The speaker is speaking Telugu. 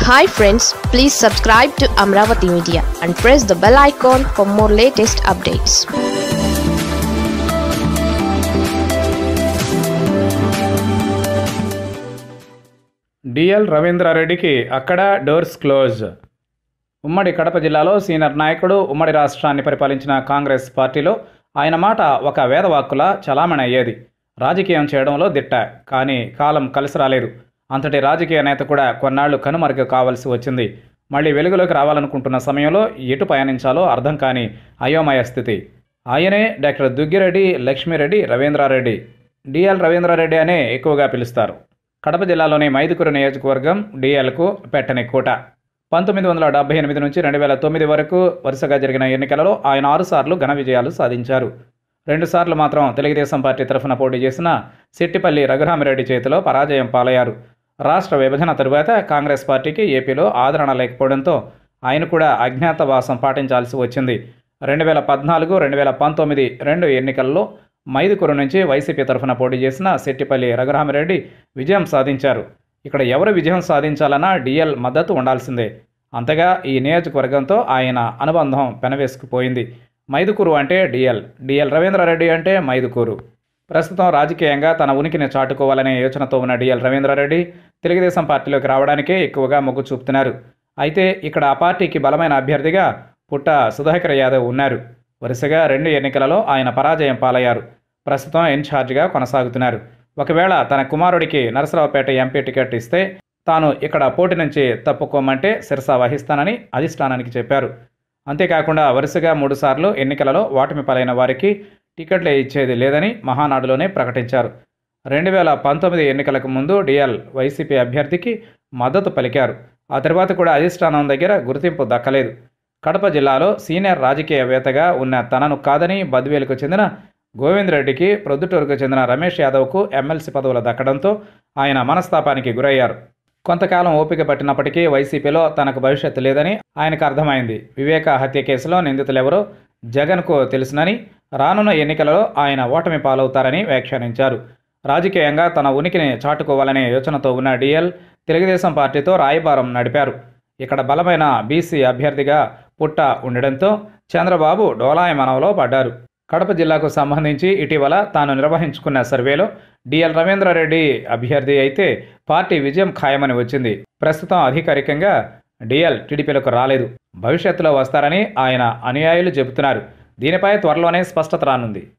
hi friends please subscribe to Amaravati media and press the bell icon for more latest updates D రవీంద్రారెడ్డికి అక్కడ డోర్స్ క్లోజ్ ఉమ్మడి కడప జిల్లాలో సీనియర్ నాయకుడు ఉమ్మడి రాష్ట్రాన్ని పరిపాలించిన కాంగ్రెస్ పార్టీలో ఆయన మాట ఒక వేదవాక్కులా చలామణి అయ్యేది రాజకీయం చేయడంలో దిట్ట కానీ కాలం కలిసి రాలేదు అంతటి రాజకీయ నేత కూడా కొన్నాళ్లు కనుమరుగు కావాల్సి వచ్చింది మళ్ళీ వెలుగులోకి రావాలనుకుంటున్న సమయంలో ఎటు పయనించాలో అర్థం కాని అయోమయ స్థితి ఆయనే డాక్టర్ దుగ్గిరెడ్డి లక్ష్మీరెడ్డి రవీంద్రారెడ్డి డిఎల్ రవీంద్రారెడ్డి అనే ఎక్కువగా పిలుస్తారు కడప జిల్లాలోని మైదుకూరు నియోజకవర్గం డిఎల్కు పెట్టని కోట పంతొమ్మిది వందల డెబ్బై ఎనిమిది నుంచి రెండు వేల తొమ్మిది వరకు వరుసగా జరిగిన ఎన్నికలలో ఆయన ఆరుసార్లు ఘన విజయాలు సాధించారు రెండుసార్లు మాత్రం తెలుగుదేశం పార్టీ తరఫున పోటీ చేసిన సిట్టిపల్లి రఘురామిరెడ్డి చేతిలో పరాజయం పాలయ్యారు రాష్ట్ర విభజన తరువాత కాంగ్రెస్ పార్టీకి ఏపీలో ఆదరణ లేకపోవడంతో ఆయన కూడా అజ్ఞాతవాసం పాటించాల్సి వచ్చింది రెండు వేల పద్నాలుగు రెండు వేల పంతొమ్మిది రెండు ఎన్నికల్లో మైదుకూరు నుంచి వైసీపీ తరఫున పోటీ చేసిన సెట్టిపల్లి రఘురామిరెడ్డి విజయం సాధించారు ఇక్కడ ఎవరు విజయం సాధించాలన్నా డిఎల్ మద్దతు ఉండాల్సిందే అంతగా ఈ నియోజకవర్గంతో ఆయన అనుబంధం పెనవేసుకుపోయింది మైదుకూరు అంటే డిఎల్ డిఎల్ రవీంద్రారెడ్డి అంటే మైదుకూరు ప్రస్తుతం రాజకీయంగా తన ఉనికిని చాటుకోవాలనే యోచనతో ఉన్న డిఎల్ రవీంద్రారెడ్డి తెలుగుదేశం పార్టీలోకి రావడానికే ఎక్కువగా మొగ్గు చూపుతున్నారు అయితే ఇక్కడ ఆ పార్టీకి బలమైన అభ్యర్థిగా పుట్ట సుధాకర్ యాదవ్ ఉన్నారు వరుసగా రెండు ఎన్నికలలో ఆయన పరాజయం పాలయ్యారు ప్రస్తుతం ఇన్ఛార్జిగా కొనసాగుతున్నారు ఒకవేళ తన కుమారుడికి నరసరావుపేట ఎంపీ టికెట్ ఇస్తే తాను ఇక్కడ పోటీ నుంచి తప్పుకోమంటే శిరస వహిస్తానని అధిష్టానానికి చెప్పారు అంతేకాకుండా వరుసగా మూడుసార్లు ఎన్నికలలో ఓటమి పాలైన వారికి టికెట్లు ఇచ్చేది లేదని మహానాడులోనే ప్రకటించారు రెండు వేల పంతొమ్మిది ఎన్నికలకు ముందు డిఎల్ వైసీపీ అభ్యర్థికి మద్దతు పలికారు ఆ తర్వాత కూడా అధిష్టానం దగ్గర గుర్తింపు దక్కలేదు కడప జిల్లాలో సీనియర్ రాజకీయవేత్తగా ఉన్న తనను కాదని బద్వేలుకు చెందిన గోవింద్ రెడ్డికి ప్రొద్దుటూరుకు చెందిన రమేష్ యాదవ్కు ఎమ్మెల్సీ పదవులు దక్కడంతో ఆయన మనస్తాపానికి గురయ్యారు కొంతకాలం ఓపిక పట్టినప్పటికీ వైసీపీలో తనకు భవిష్యత్తు లేదని ఆయనకు అర్థమైంది వివేక హత్య కేసులో నిందితులెవరో జగన్కు తెలుసునని రానున్న ఎన్నికలలో ఆయన ఓటమి పాలవుతారని వ్యాఖ్యానించారు రాజకీయంగా తన ఉనికిని చాటుకోవాలనే యోచనతో ఉన్న డిఎల్ తెలుగుదేశం పార్టీతో రాయబారం నడిపారు ఇక్కడ బలమైన బీసీ అభ్యర్థిగా పుట్ట ఉండడంతో చంద్రబాబు డోలాయమనంలో పడ్డారు కడప జిల్లాకు సంబంధించి ఇటీవల తాను నిర్వహించుకున్న సర్వేలో డిఎల్ రవీంద్రారెడ్డి అభ్యర్థి అయితే పార్టీ విజయం ఖాయమని వచ్చింది ప్రస్తుతం అధికారికంగా డిఎల్ టీడీపీలకు రాలేదు భవిష్యత్తులో వస్తారని ఆయన అనుయాయులు చెబుతున్నారు దీనిపై త్వరలోనే స్పష్టత రానుంది